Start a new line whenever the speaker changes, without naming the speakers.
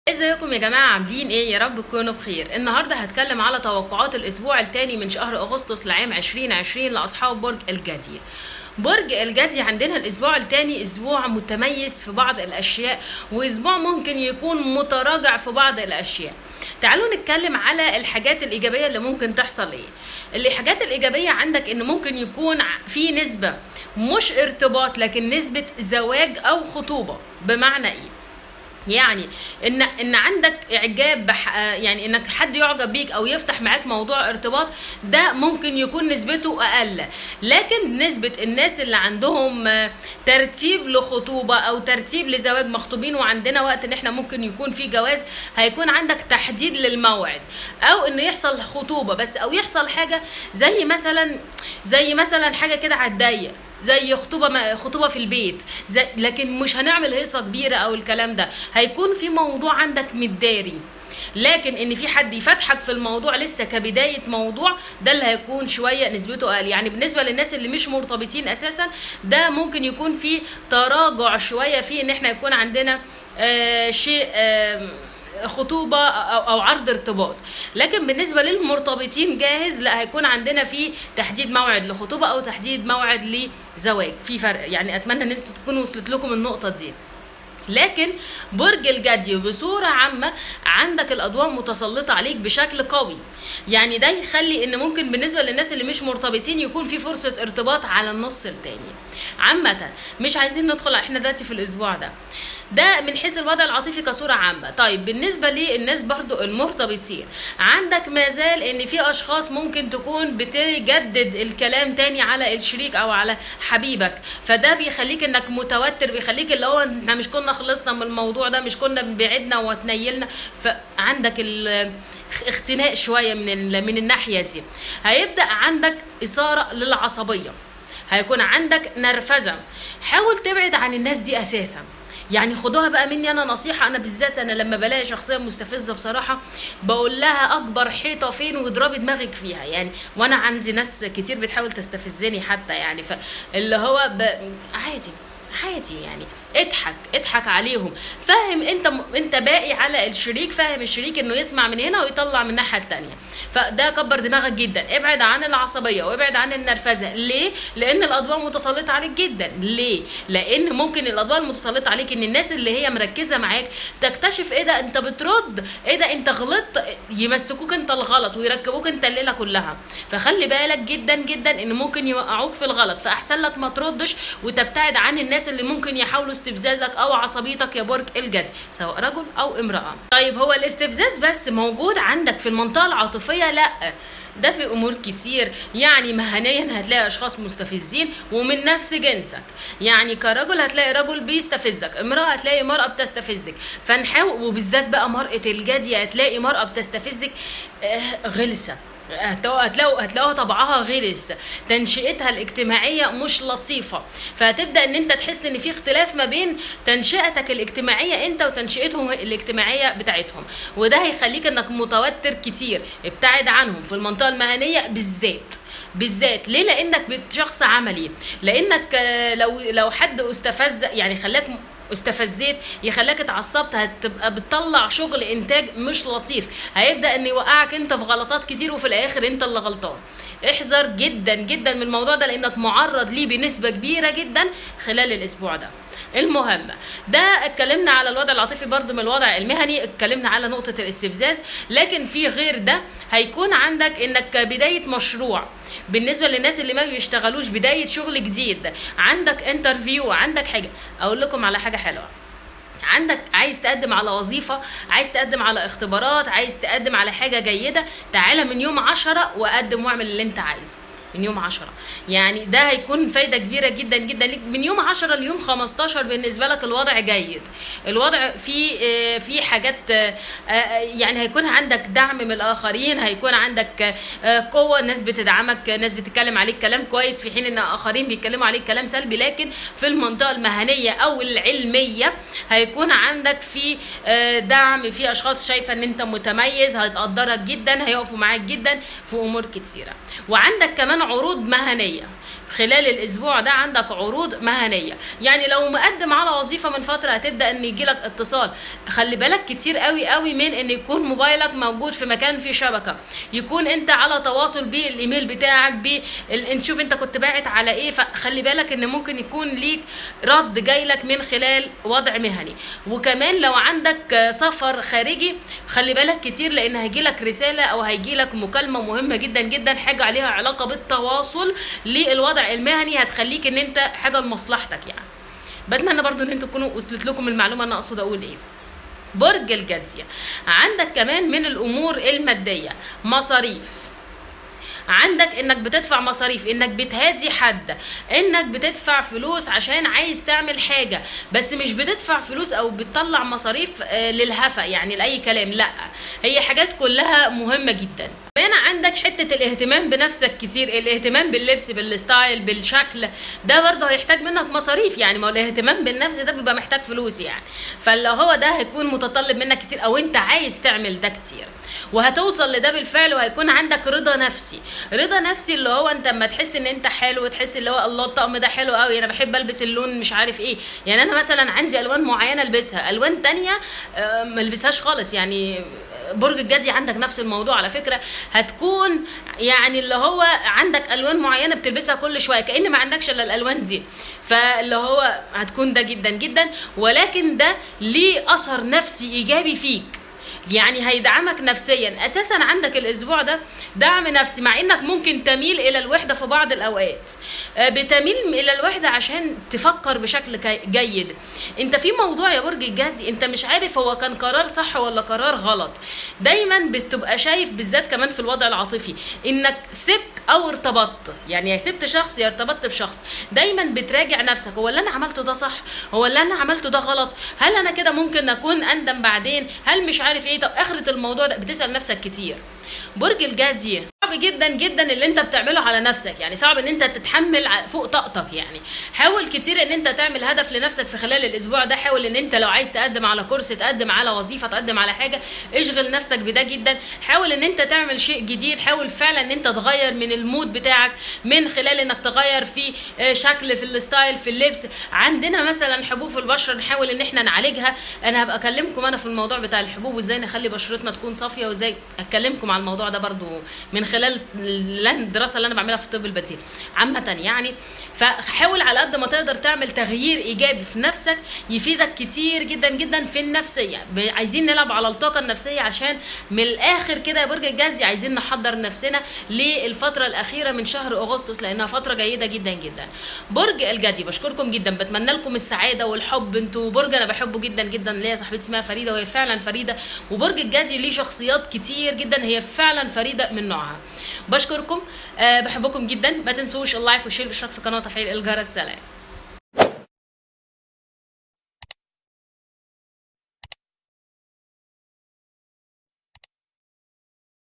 ازيكم يا جماعة عاملين ايه يا رب تكونوا بخير النهاردة هتكلم على توقعات الاسبوع الثاني من شهر اغسطس لعام 2020 لاصحاب برج الجدي برج الجدي عندنا الاسبوع الثاني اسبوع متميز في بعض الاشياء واسبوع ممكن يكون متراجع في بعض الاشياء تعالوا نتكلم على الحاجات الايجابيه اللي ممكن تحصل ايه الحاجات الايجابيه عندك ان ممكن يكون في نسبه مش ارتباط لكن نسبه زواج او خطوبه بمعنى ايه يعني ان ان عندك اعجاب بح يعني انك حد يعجب بيك او يفتح معاك موضوع ارتباط ده ممكن يكون نسبته اقل لكن نسبه الناس اللي عندهم ترتيب لخطوبه او ترتيب لزواج مخطوبين وعندنا وقت ان احنا ممكن يكون في جواز هيكون عندك تحديد للموعد او ان يحصل خطوبه بس او يحصل حاجه زي مثلا زي مثلا حاجه كده على الضيق زي خطوبه خطوبه في البيت زي لكن مش هنعمل هيصه كبيره او الكلام ده هيكون في موضوع عندك متداري لكن ان في حد يفتحك في الموضوع لسه كبدايه موضوع ده اللي هيكون شويه نسبته اقل يعني بالنسبه للناس اللي مش مرتبطين اساسا ده ممكن يكون في تراجع شويه في ان احنا يكون عندنا آه شيء آه خطوبه او او عرض ارتباط لكن بالنسبه للمرتبطين جاهز لا هيكون عندنا في تحديد موعد لخطوبه او تحديد موعد لزواج في فرق يعني اتمنى ان انتوا تكونوا وصلت لكم النقطه دي لكن برج الجدي بصورة عامة عندك الأضواء متسلطة عليك بشكل قوي يعني ده يخلي ان ممكن بالنسبة للناس اللي مش مرتبطين يكون في فرصة ارتباط على النص التاني عامة مش عايزين ندخل احنا دلوقتي في الاسبوع ده ده من حيث الوضع العاطفي كصورة عامة طيب بالنسبة للناس برضو المرتبطين عندك ما زال ان في اشخاص ممكن تكون بتجدد الكلام تاني على الشريك او على حبيبك فده بيخليك انك متوتر بيخليك اللي هو احنا مش كنا خلصنا من الموضوع ده مش كنا بعدنا وتنيلنا فعندك اختناق شوية من من الناحية دي هيبدأ عندك إثارة للعصبية هيكون عندك نرفزة حاول تبعد عن الناس دي أساسا يعني خدوها بقى مني انا نصيحه انا بالذات انا لما بلاقي شخصيه مستفزه بصراحه بقول لها اكبر حيطه فين واضربي دماغك فيها يعني وانا عندي ناس كتير بتحاول تستفزني حتى يعني فاللي هو ب... عادي عادي يعني اضحك اضحك عليهم فاهم انت م... انت باقي على الشريك فاهم الشريك انه يسمع من هنا ويطلع من الناحيه الثانيه فده كبر دماغك جدا ابعد عن العصبيه وابعد عن النرفزه ليه لان الاضواء متسلطه عليك جدا ليه لان ممكن الاضواء المتسلطه عليك ان الناس اللي هي مركزه معاك تكتشف ايه ده انت بترد ايه ده انت غلطت يمسكوك انت الغلط ويركبوك انت الليله كلها فخلي بالك جدا جدا ان ممكن يوقعوك في الغلط فاحسن لك ما تردش وتبتعد عن الناس اللي ممكن يحاولوا استفزازك او عصبيتك يا برج الجدي سواء رجل او امراه طيب هو الاستفزاز بس موجود عندك في المنطقه العاطفيه لا ده في امور كتير يعني مهنيا هتلاقي اشخاص مستفزين ومن نفس جنسك يعني كرجل هتلاقي رجل بيستفزك امراه هتلاقي مراه بتستفزك فنحاول وبالذات بقى مراه الجدي هتلاقي مراه بتستفزك آه غلسه هتلاقوا هتلاقوها طبعها غلس تنشئتها الاجتماعيه مش لطيفه فهتبدا ان انت تحس ان في اختلاف ما بين تنشئتك الاجتماعيه انت وتنشئتهم الاجتماعيه بتاعتهم وده هيخليك انك متوتر كتير ابتعد عنهم في المنطقه المهنيه بالذات بالذات ليه لانك شخص عملي لانك لو لو حد استفز يعني خلاك استفزيت يخليك اتعصبت هتبقى بتطلع شغل انتاج مش لطيف هيبدا ان يوقعك انت في غلطات كتير وفي الاخر انت اللي غلطان احذر جدا جدا من الموضوع ده لانك معرض ليه بنسبه كبيره جدا خلال الاسبوع ده المهم ده اتكلمنا على الوضع العاطفي برضو من الوضع المهني اتكلمنا على نقطة الاستفزاز لكن في غير ده هيكون عندك انك بداية مشروع بالنسبة للناس اللي ما بيشتغلوش بداية شغل جديد عندك انترفيو عندك حاجة اقول لكم على حاجة حلوة عندك عايز تقدم على وظيفة عايز تقدم على اختبارات عايز تقدم على حاجة جيدة تعالى من يوم عشرة وقدم واعمل اللي انت عايزه من يوم 10 يعني ده هيكون فايده كبيره جدا جدا ليك من يوم 10 ليوم 15 بالنسبه لك الوضع جيد الوضع في في حاجات يعني هيكون عندك دعم من الاخرين هيكون عندك قوه ناس بتدعمك ناس بتتكلم عليك كلام كويس في حين ان اخرين بيتكلموا عليك كلام سلبي لكن في المنطقه المهنيه او العلميه هيكون عندك في دعم في اشخاص شايفه ان انت متميز هتقدرك جدا هيقفوا معاك جدا في امور كتيره وعندك كمان عروض مهنيه خلال الاسبوع ده عندك عروض مهنيه يعني لو مقدم على وظيفه من فتره هتبدا ان يجيلك اتصال خلي بالك كتير قوي قوي من ان يكون موبايلك موجود في مكان فيه شبكه يكون انت على تواصل بالايميل بتاعك ب نشوف انت كنت باعت على ايه فخلي بالك ان ممكن يكون ليك رد جاي لك من خلال وضع مهني وكمان لو عندك سفر خارجي خلي بالك كتير لان هيجيلك رساله او هيجيلك مكالمه مهمه جدا جدا حاجه عليها علاقه بالتواصل للوضع المهني هتخليك ان انت حاجه لمصلحتك يعني بتمنى برضو ان انتوا تكونوا وصلت لكم المعلومه انا اقصد اقول ايه برج الجدية عندك كمان من الامور الماديه مصاريف عندك انك بتدفع مصاريف انك بتهادي حد انك بتدفع فلوس عشان عايز تعمل حاجه بس مش بتدفع فلوس او بتطلع مصاريف آه، للهفا يعني لاي كلام لا هي حاجات كلها مهمه جدا كمان عندك حته الاهتمام بنفسك كتير الاهتمام باللبس بالستايل بالشكل ده برضه هيحتاج منك مصاريف يعني ما هو الاهتمام بالنفس ده بيبقى محتاج فلوس يعني فاللي هو ده هيكون متطلب منك كتير او انت عايز تعمل ده كتير وهتوصل لده بالفعل وهيكون عندك رضا نفسي رضا نفسي اللي هو انت اما تحس ان انت حلو وتحس اللي هو الله الطقم ده حلو قوي انا بحب البس اللون مش عارف ايه يعني انا مثلا عندي الوان معينه البسها الوان تانية آه، ما البسهاش خالص يعني برج الجدي عندك نفس الموضوع على فكره هتكون يعني اللي هو عندك الوان معينه بتلبسها كل شويه كان ما عندكش الا الالوان دي فاللي هو هتكون ده جدا جدا ولكن ده ليه اثر نفسي ايجابي فيك يعني هيدعمك نفسيا اساسا عندك الاسبوع ده دعم نفسي مع انك ممكن تميل الى الوحده في بعض الاوقات آه، بتميل الى الوحده عشان تفكر بشكل كي- جيد انت في موضوع يا برج الجدي انت مش عارف هو كان قرار صح ولا قرار غلط دايما بتبقى شايف بالذات كمان في الوضع العاطفي انك سبت او ارتبطت يعني يا سبت شخص يا ارتبطت بشخص دايما بتراجع نفسك هو اللي انا عملته ده صح هو اللي انا عملته ده غلط هل انا كده ممكن اكون اندم بعدين هل مش عارف ايه طب اخرة الموضوع ده بتسال نفسك كتير برج الجدي صعب جدا جدا اللي انت بتعمله على نفسك يعني صعب ان انت تتحمل ع- فوق طاقتك يعني حاول كتير ان انت تعمل هدف لنفسك في خلال الاسبوع ده حاول ان انت لو عايز تقدم على كورس تقدم على وظيفه تقدم على حاجه اشغل نفسك بده جدا حاول ان انت تعمل شيء جديد حاول فعلا ان انت تغير من المود بتاعك من خلال انك تغير في آه، شكل في الستايل في اللبس عندنا مثلا حبوب في البشره نحاول ان احنا نعالجها انا هبقى اكلمكم انا في الموضوع بتاع الحبوب وازاي نخلي بشرتنا تكون صافيه وازاي اتكلمكم على الموضوع ده برضو من خلال ال- الدراسه اللي انا بعملها في الطب البديل عامه يعني فحاول على قد ما تقدر تعمل تغيير ايجابي في نفسك يفيدك كتير جدا جدا في النفسيه ب- عايزين نلعب على الطاقه النفسيه عشان من الاخر كده يا برج الجدي عايزين نحضر نفسنا للفتره الاخيره من شهر اغسطس لانها فتره جيده جدا جدا برج الجدي بشكركم جدا بتمنى لكم السعاده والحب انتوا برج انا بحبه جدا جدا ليا صاحبتي اسمها فريده وهي فعلا فريده وبرج الجدي ليه شخصيات كتير جدا هي فعلا فريده من نوعها بشكركم أه بحبكم جدا ما تنسوش اللايك والشير والاشتراك في القناه وتفعيل الجرس سلام